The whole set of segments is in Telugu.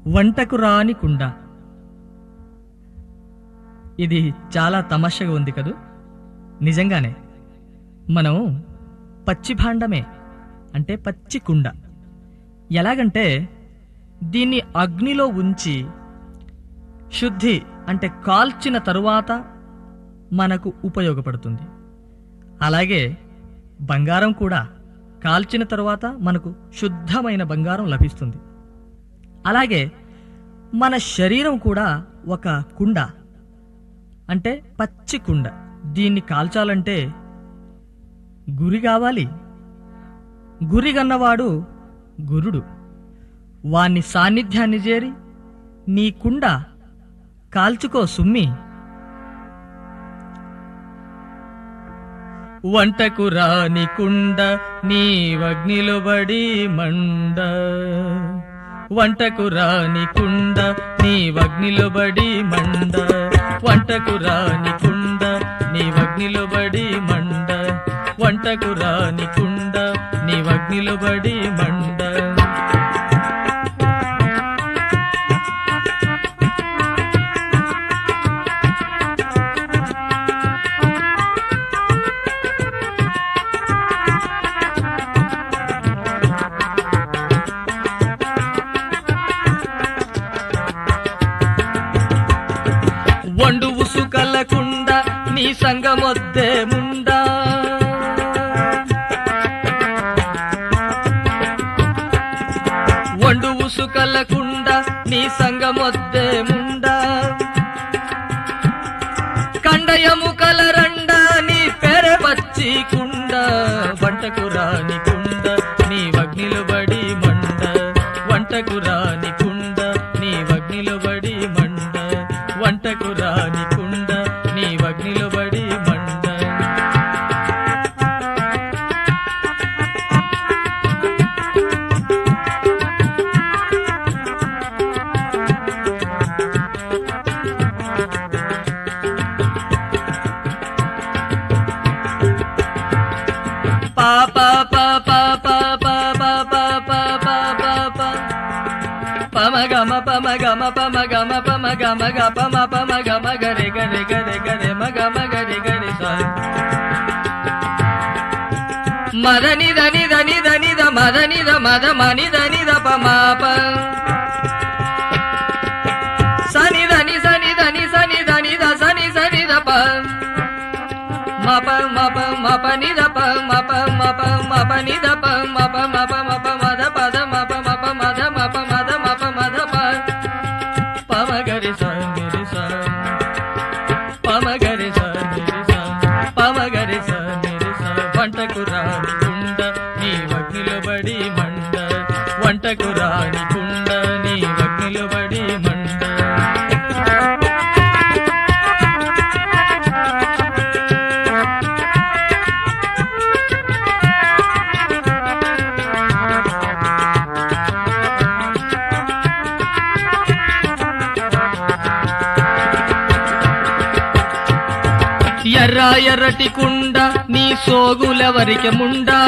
వంటకు రాని కుండ ఇది చాలా తమాషగా ఉంది కదూ నిజంగానే మనం పచ్చి భాండమే అంటే పచ్చి కుండ ఎలాగంటే దీన్ని అగ్నిలో ఉంచి శుద్ధి అంటే కాల్చిన తరువాత మనకు ఉపయోగపడుతుంది అలాగే బంగారం కూడా కాల్చిన తరువాత మనకు శుద్ధమైన బంగారం లభిస్తుంది అలాగే మన శరీరం కూడా ఒక కుండ అంటే పచ్చి కుండ దీన్ని కాల్చాలంటే గురి కావాలి గురి గన్నవాడు గురుడు వాని సాన్నిధ్యాన్ని చేరి నీ కుండ కాల్చుకో సుమ్మి వంటకు రాని కుండ నీ వగ్నిలో బడి మండ వంటకు రాని కుండ నీ వగ్నిలో బడి మండ వంటకు రాని కుండ నీ వగ్నిలో బడి మండ వంటకు రాని కుండ నీ వగ్నిలో బడి మండ వండు ఉసుకలకుండ నీ సంగమొద్దే ముండా వండు ఉసుకలకుండ నీ సంగమొద్దే ముండా కండయము కలరండ నీ పెర పచ్చి కుండ వంటకు రాని కుండ నీ వగ్నిలో బడి మండ వంటకు రాని కుండ నీ వగ్నిలో బడి మండ వంటకు రాని కుండ నీ వగ్నిలో బడి మండ పా పా పా పా పా పా పా పా పా పా పా పా పమ గమ పమ గమ పమ గమ పమ గమ గ పమ పమ గమ గరి గరి గరి గరి మ గమ గరి గరి స మద నిద నిద నిద నిద మద నిద మద మని ద నిద ప మా ప సని దని సని దని సని దని ద సని సని ద ప మప మప మప నిద ప మప మప మప నిద ప మప మప మప మద పద మప మప మద మప మద మప మద ప పమ గరి స నిరి స పమ గరి స నిరి స పమ గరి స నిరి స వంటకు రాని కుండ నీ వగ్నిలో బడి మండ వంటకు రాని కుండ నీ వగ్నిలో బడి మండ ఎర్ర ఎర్రటి కుండ నీ సోగులెవరికి ముండా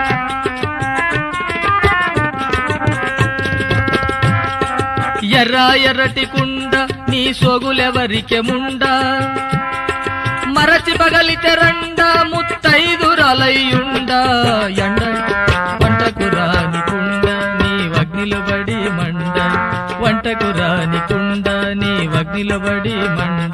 ఎర్ర ఎర్రటి కుండ నీ సోగులెవరికి ముండా మరచి పగలితే రండ ముత్తైదురలయ్యుండ ఎండ వంటకు రాని కుండ నీ వగ్నిలో బడి మండ వంటకు రాని కుండ నీ వగ్నిలో బడి మండ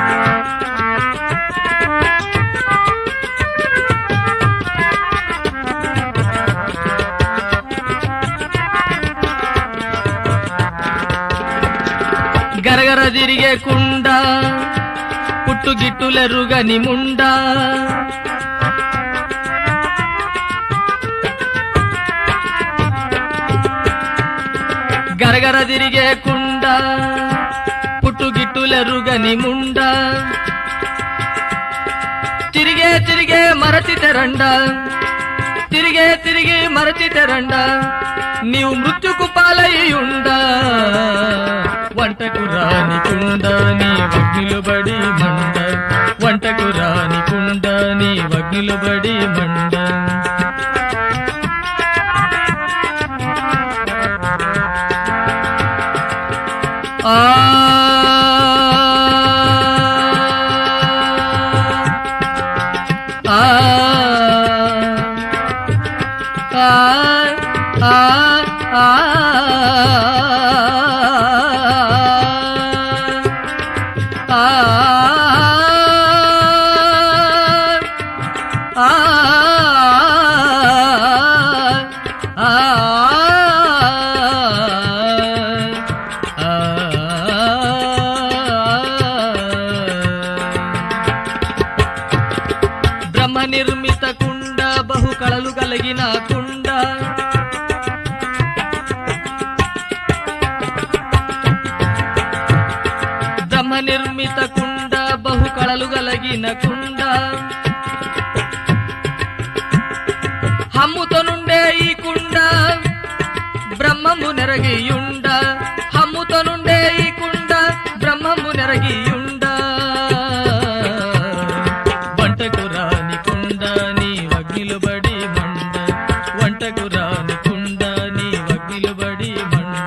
గరగర తిరిగే కుండ పుట్టు గిట్టులెరుగని ముండా గరగర తిరిగే కుండ పుట్టు గిట్టులెరుగని ముండా తిరిగే తిరిగే మరచి తెరండ తిరిగే తిరిగి మరచి తెరండ నీవు మృత్యుకు పాలయ్యుండ వంటకు రాని కుండ నీ వగ్నిలో బడి మండ వంటకు రాని కుండ నీ వగ్నిలో బడి మండ ఆ ఆ ఆ ఆ ఆ బ్రహ్మ నిర్మిత కుండ బహు కళలు కలిగిన కుండ బ్రహ్మ నిర్మిత కుండ బహు కళలు కలిగిన కుండ హమ్ముతో నుండే ఈ కుండ బ్రహ్మము నెరగియుండ హమ్ముతో నుండే ఈ కుండ బ్రహ్మము నెరగియుండ వంటకు రాని కుండ నీ అగ్నిలు బడి మండ వంటకు రాని కుండ నీ అగ్నిలు బడి మండ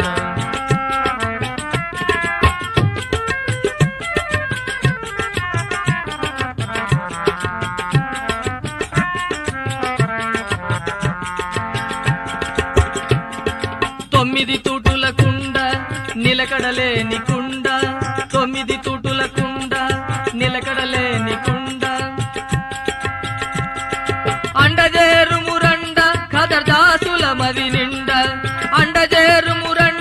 తొమ్మిది తూటుల కుండ నిలకడలేని కుండ తొమ్మిది తూటుల కుండ నిలకడలేని కుండ అండజేరు మురండ కదర్దాసుల మది నిండ అండజేరు మురండ